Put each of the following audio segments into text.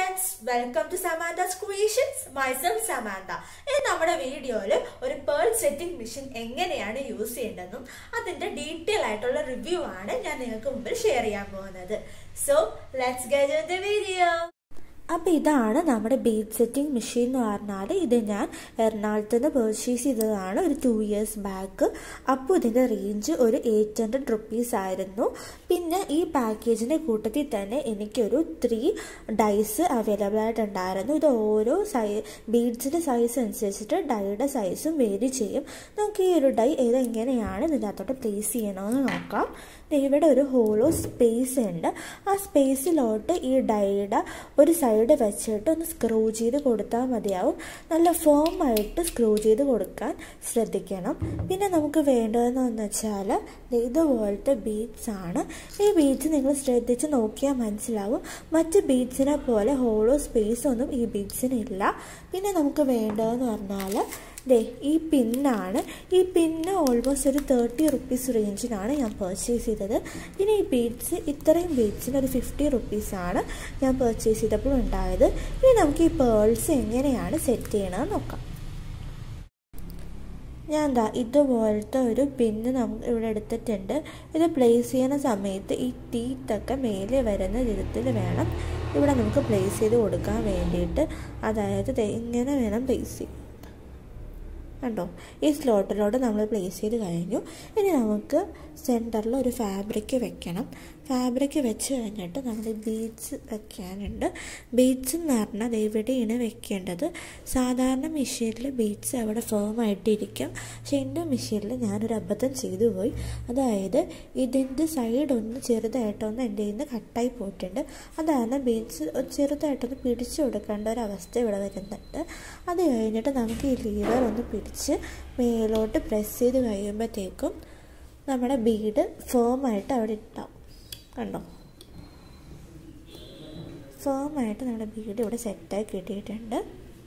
friends welcome to Samantha's creations myself Samantha ഇന്ന് നമ്മുടെ വീഡിയോയിൽ ഒരു പേൾ സെറ്റിംഗ് മെഷീൻ എങ്ങനെയാണ് യൂസ് ചെയ്യേണ്ടതെന്നും അതിന്റെ ഡീറ്റെയിൽ ആയിട്ടുള്ള റിവ്യൂ ആണ് ഞാൻ നിങ്ങൾക്ക് മുമ്പിൽ ഷെയർ ചെയ്യാൻ പോകുന്നത് so let's get the video അപ്പോൾ ഇതാണ് നമ്മുടെ ബീറ്റ് സെറ്റിംഗ് മെഷീൻ എന്ന് പറഞ്ഞാൽ ഇത് ഞാൻ എറണാകുളത്ത് നിന്ന് പർച്ചേസ് ചെയ്തതാണ് ഒരു ടു ഇയേഴ്സ് ബാക്ക് അപ്പോൾ ഇതിൻ്റെ റേഞ്ച് ഒരു എയ്റ്റ് ഹൺഡ്രഡ് റുപ്പീസ് ആയിരുന്നു പിന്നെ ഈ പാക്കേജിൻ്റെ കൂട്ടത്തിൽ തന്നെ എനിക്കൊരു ത്രീ ഡൈസ് അവൈലബിൾ ആയിട്ടുണ്ടായിരുന്നു ഇത് ഓരോ സൈ ബീഡ്സിൻ്റെ സൈസ് അനുസരിച്ചിട്ട് ഡൈയുടെ സൈസും വേരി ചെയ്യും നമുക്ക് ഈ ഒരു ഡൈ ഏതെങ്ങനെയാണ് ഇതിനകത്തോട്ട് പ്ലേസ് ചെയ്യണമെന്ന് നോക്കാം ഇവിടെ ഒരു ഹോളോ സ്പേസ് ഉണ്ട് ആ സ്പേസിലോട്ട് ഈ ഡൈയുടെ ഒരു സൈഡ് വെച്ചിട്ട് ഒന്ന് സ്ക്രൂ ചെയ്ത് കൊടുത്താൽ മതിയാവും നല്ല ഫേം ആയിട്ട് സ്ക്രൂ ചെയ്ത് കൊടുക്കാൻ ശ്രദ്ധിക്കണം പിന്നെ നമുക്ക് വേണ്ടതെന്ന് വെച്ചാൽ ഇതുപോലത്തെ ബീഡ്സ് ആണ് ഈ ബീഡ്സ് നിങ്ങൾ ശ്രദ്ധിച്ച് നോക്കിയാൽ മനസ്സിലാവും മറ്റ് ബീഡ്സിനെ പോലെ ഹോളോ സ്പേസ് ഒന്നും ഈ ബീഡ്സിനില്ല പിന്നെ നമുക്ക് വേണ്ടതെന്ന് പറഞ്ഞാൽ ദേ ഈ പിന്നാണ് ഈ പിന്ന് ഓൾമോസ്റ്റ് ഒരു തേർട്ടി റുപ്പീസ് റേഞ്ചിനാണ് ഞാൻ പർച്ചേസ് ചെയ്തത് ഇനി ഈ ബീഡ്സ് ഇത്രയും ബീഡ്സിന് ഒരു ഫിഫ്റ്റി റുപ്പീസാണ് ഞാൻ പർച്ചേസ് ചെയ്തപ്പോൾ ഉണ്ടായത് ഇനി നമുക്ക് ഈ പേൾസ് എങ്ങനെയാണ് സെറ്റ് ചെയ്യണമെന്ന് നോക്കാം ഞാൻ എന്താ ഇതുപോലത്തെ ഒരു പിന്ന് നമുക്ക് ഇവിടെ എടുത്തിട്ടുണ്ട് ഇത് പ്ലേസ് ചെയ്യുന്ന സമയത്ത് ഈ ടീത്തൊക്കെ മേലെ വരുന്ന വിധത്തിൽ വേണം ഇവിടെ നമുക്ക് പ്ലേസ് ചെയ്ത് കൊടുക്കാൻ വേണ്ടിയിട്ട് അതായത് ഇങ്ങനെ വേണം പ്ലേസ് ചെയ്യാൻ കണ്ടോ ഈ സ്ലോട്ടിലോട്ട് നമ്മൾ പ്ലേസ് ചെയ്ത് കഴിഞ്ഞു ഇനി നമുക്ക് സെൻറ്ററിൽ ഒരു ഫാബ്രിക് വെക്കണം ഫാബ്രിക് വെച്ച് കഴിഞ്ഞിട്ട് നമ്മൾ ബീഡ്സ് വെക്കാനുണ്ട് ബീഡ്സ് എന്ന് പറഞ്ഞാൽ എവിടെയാണ് വെക്കേണ്ടത് സാധാരണ മെഷീനിൽ ബീഡ്സ് അവിടെ ഫേം ആയിട്ടിരിക്കും പക്ഷേ എൻ്റെ മെഷീനിൽ ഞാനൊരു അബദ്ധം ചെയ്തു പോയി അതായത് ഇതിൻ്റെ സൈഡ് ഒന്ന് ചെറുതായിട്ടൊന്ന് എൻ്റെ നിന്ന് കട്ടായി പോയിട്ടുണ്ട് അതാണ് ബീഡ്സ് ചെറുതായിട്ടൊന്ന് പിടിച്ചു കൊടുക്കേണ്ട ഒരു അവസ്ഥ ഇവിടെ വരുന്നുണ്ട് അത് കഴിഞ്ഞിട്ട് നമുക്ക് ഈ ലീവർ ഒന്ന് പിടിച്ച് മേലോട്ട് പ്രസ് ചെയ്ത് കഴിയുമ്പോഴത്തേക്കും നമ്മുടെ ബീഡ് ഫേമായിട്ട് അവിടെ ഇട്ടാവും കണ്ടോ ഫേമായിട്ട് നമ്മുടെ ബീഡ് ഇവിടെ സെറ്റായി കിട്ടിയിട്ടുണ്ട്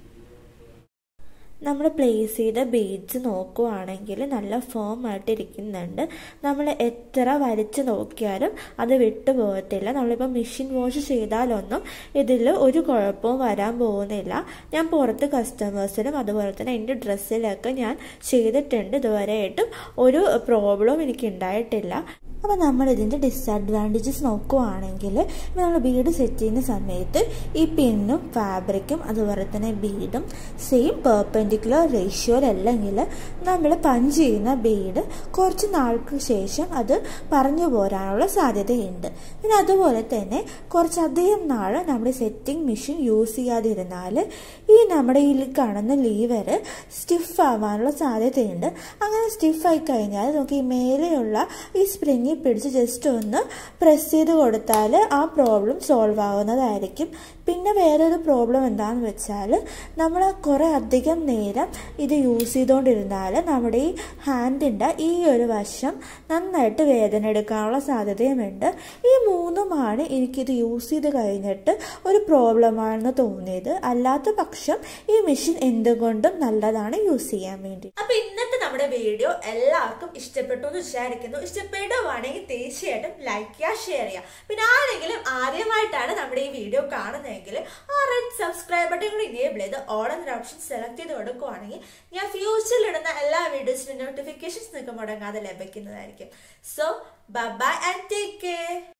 നമ്മൾ പ്ലേസ് ചെയ്ത ബീഡ്സ് നോക്കുവാണെങ്കിൽ നല്ല ഫേം ആയിട്ട് ഇരിക്കുന്നുണ്ട് നമ്മൾ എത്ര വലിച്ചു നോക്കിയാലും അത് വിട്ടു പോകത്തില്ല നമ്മളിപ്പോൾ മെഷീൻ വാഷ് ചെയ്താലൊന്നും ഇതിൽ ഒരു കുഴപ്പവും വരാൻ പോകുന്നില്ല ഞാൻ പുറത്ത് കസ്റ്റമേഴ്സിനും അതുപോലെ തന്നെ എൻ്റെ ഡ്രസ്സിലൊക്കെ ഞാൻ ചെയ്തിട്ടുണ്ട് ഇതുവരെയായിട്ടും ഒരു പ്രോബ്ലവും എനിക്ക് ഉണ്ടായിട്ടില്ല അപ്പോൾ നമ്മൾ ഇതിൻ്റെ ഡിസഡ്വാൻറ്റേജസ് നോക്കുവാണെങ്കിൽ നമ്മൾ ബീഡ് സെറ്റ് ചെയ്യുന്ന സമയത്ത് ഈ പിന്നും ഫാബ്രിക്കും അതുപോലെ തന്നെ ബീഡും സെയിം പെർപെൻഡിക്കുലർ റേഷ്യോയിലല്ലെങ്കിൽ നമ്മൾ പഞ്ച് ചെയ്യുന്ന ബീഡ് കുറച്ച് നാൾക്ക് ശേഷം അത് പറഞ്ഞു പോരാനുള്ള സാധ്യതയുണ്ട് പിന്നെ അതുപോലെ തന്നെ കുറച്ചധികം നാൾ നമ്മുടെ സെറ്റിംഗ് മെഷീൻ യൂസ് ചെയ്യാതിരുന്നാൽ ഈ നമ്മുടെ ഈ കാണുന്ന ലീവർ സ്റ്റിഫ് ആവാനുള്ള സാധ്യതയുണ്ട് അങ്ങനെ സ്റ്റിഫായി കഴിഞ്ഞാൽ നമുക്ക് ഈ മേലെയുള്ള ഈ സ്പ്രിങ് പിടിച്ച് ജസ്റ്റ് ഒന്ന് പ്രസ് ചെയ്ത് കൊടുത്താൽ ആ പ്രോബ്ലം സോൾവ് ആവുന്നതായിരിക്കും പിന്നെ വേറൊരു പ്രോബ്ലം എന്താണെന്ന് വെച്ചാൽ നമ്മൾ കുറേ അധികം നേരം ഇത് യൂസ് ചെയ്തുകൊണ്ടിരുന്നാൽ നമ്മുടെ ഈ ഹാൻഡിൻ്റെ ഈ ഒരു വശം നന്നായിട്ട് വേദന എടുക്കാനുള്ള സാധ്യതയുമുണ്ട് ഈ മൂന്നുമാണ് എനിക്കിത് യൂസ് ചെയ്ത് കഴിഞ്ഞിട്ട് ഒരു പ്രോബ്ലമാണെന്ന് തോന്നിയത് അല്ലാത്ത പക്ഷം ഈ മെഷീൻ എന്തുകൊണ്ടും നല്ലതാണ് യൂസ് ചെയ്യാൻ വേണ്ടി അപ്പൊ ഇന്നത്തെ നമ്മുടെ വീഡിയോ എല്ലാവർക്കും ഇഷ്ടപ്പെട്ടു എന്ന് വിചാരിക്കുന്നു ഇഷ്ടപ്പെടുവാണെങ്കിൽ തീർച്ചയായിട്ടും ലൈക്ക് ചെയ്യുക ഷെയർ ചെയ്യുക പിന്നെ ആരെങ്കിലും ആദ്യമായിട്ടാണ് നമ്മുടെ ഈ വീഡിയോ കാണുന്നതെങ്കിൽ ആ റെഡ് സബ്സ്ക്രൈബ് ബട്ടൺ കൂടി ഇനേബിൾ ചെയ്ത് ഓൾ എന്ന ഓപ്ഷൻ സെലക്ട് ചെയ്ത് കൊടുക്കുവാണെങ്കിൽ ഞാൻ ഫ്യൂച്ചറിൽ ഇടുന്ന എല്ലാ വീഡിയോസിന്റെ നോട്ടിഫിക്കേഷൻസ് നിങ്ങൾക്ക് മുടങ്ങാതെ ലഭിക്കുന്നതായിരിക്കും so bye and take care